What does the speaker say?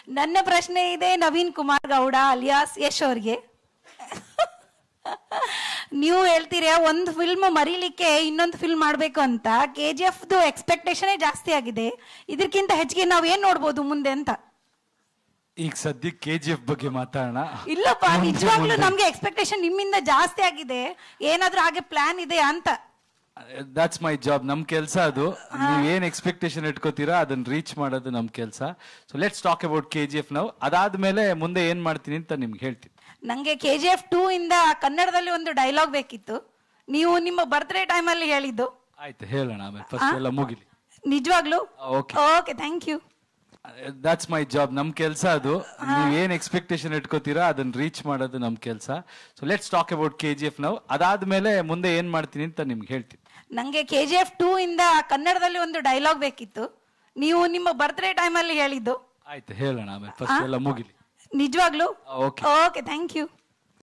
ನನ್ನ ಪ್ರಶ್ನೆ ಇದೆ ನವೀನ್ ಕುಮಾರ್ ಗೌಡ ಅಲಿಯಾಸ್ ಯಶ್ ಅವ್ರಿಗೆ ನೀವು ಹೇಳ್ತೀರಾ ಒಂದು ಫಿಲ್ಮ್ ಮರೀಲಿಕ್ಕೆ ಇನ್ನೊಂದು ಫಿಲ್ಮ್ ಮಾಡ್ಬೇಕು ಅಂತ ಕೆ ಜಿ ಎಫ್ ಎಕ್ಸ್ಪೆಕ್ಟೇಷನ್ ಜಾಸ್ತಿ ಆಗಿದೆ ಇದಕ್ಕಿಂತ ಹೆಚ್ಚಿಗೆ ನಾವ್ ಏನ್ ನೋಡ್ಬೋದು ಮುಂದೆ ಅಂತ ಈಗ ಸದ್ಯಕ್ಕೆ ಕೆ ಜಿ ಎಫ್ ಬಗ್ಗೆ ಮಾತಾಡೋಣ ಇಲ್ಲಪ್ಪ ಮುಂದೆ ನಿಜವಾಗ್ಲೂ ಮುಂದೆ. ನಮ್ಗೆ ಎಕ್ಸ್ಪೆಕ್ಟೇಷನ್ ನಿಮ್ಮಿಂದ ಜಾಸ್ತಿ ಆಗಿದೆ ಏನಾದ್ರೂ ಹಾಗೆ ಪ್ಲಾನ್ ಇದೆ ಅಂತ ದಟ್ಸ್ ಮೈ ಜಾಬ್ ನಮ್ ಕೆಲಸ ಅದು ನೀವ್ ಏನ್ ಎಕ್ಸ್ಪೆಕ್ಟೇಷನ್ ಇಟ್ಕೋತೀರಾ ಅದನ್ನ ರೀಚ್ ಮಾಡೋದು ನಮ್ ಕೆಲಸ so let's talk about K G F ನಾವು ಅದಾದ್ಮೇಲೆ ಮುಂದೆ ಏನ್ ಮಾಡ್ತೀನಿ ಅಂತ ನಿಮ್ಗೆ ಹೇಳ್ತೀನಿ ನಂಗೆ ಕೆ ಜಿ ಎಫ್ ಟೂ ಇಂದ ಕನ್ನಡದಲ್ಲಿ ಒಂದು ಡೈಲಾಗ್ ಬೇಕಿತ್ತು ನೀವು ನಿಮ್ಮ ಬರ್ತ್ಡೇ ಟೈಮಲ್ಲಿ ಹೇಳಿದ್ದು ಆಯ್ತು ಹೇಳೋಣ ಆಮೇಲೆ ಫಸ್ಟ್ ಎಲ್ಲ ಮುಗಿಲಿ ನಿಜವಾಗ್ಲೂ okay okay thank you that's my job ನಮ್ ಕೆಲಸ ಅದು ನೀವ್ ಏನ್ ಎಕ್ಸ್ಪೆಕ್ಟೇಷನ್ ಇಟ್ಕೋತೀರಾ ಅದನ್ನ ರೀಚ್ ಮಾಡೋದು ನಮ್ ಕೆಲಸ so let's talk about K G F ನಾವು ಅದಾದ್ಮೇಲೆ ಮುಂದೆ ಏನ್ ಮಾಡ್ತೀನಿ ಅಂತ ನಿಮ್ಗೆ ಹೇಳ್ತೀನಿ ನಂಗೆ ಕೆ ಜಿ ಎಫ್ ಟೂ ಇಂದ ಕನ್ನಡದಲ್ಲಿ ಒಂದು ಡೈಲಾಗ್ ಬೇಕಿತ್ತು ನೀವು ನಿಮ್ಮ ಬರ್ತ್ಡೇ ಟೈಮಲ್ಲಿ ಹೇಳಿದ್ದು ಆಯ್ತು ಹೇಳೋಣ ಆಮೇಲೆ ಫಸ್ಟ್ ಎಲ್ಲ ಮುಗಿಲಿ ನಿಜವಾಗ್ಲೂ ಓಕೆ ಓಕೆ ಥ್ಯಾಂಕ್ ಯು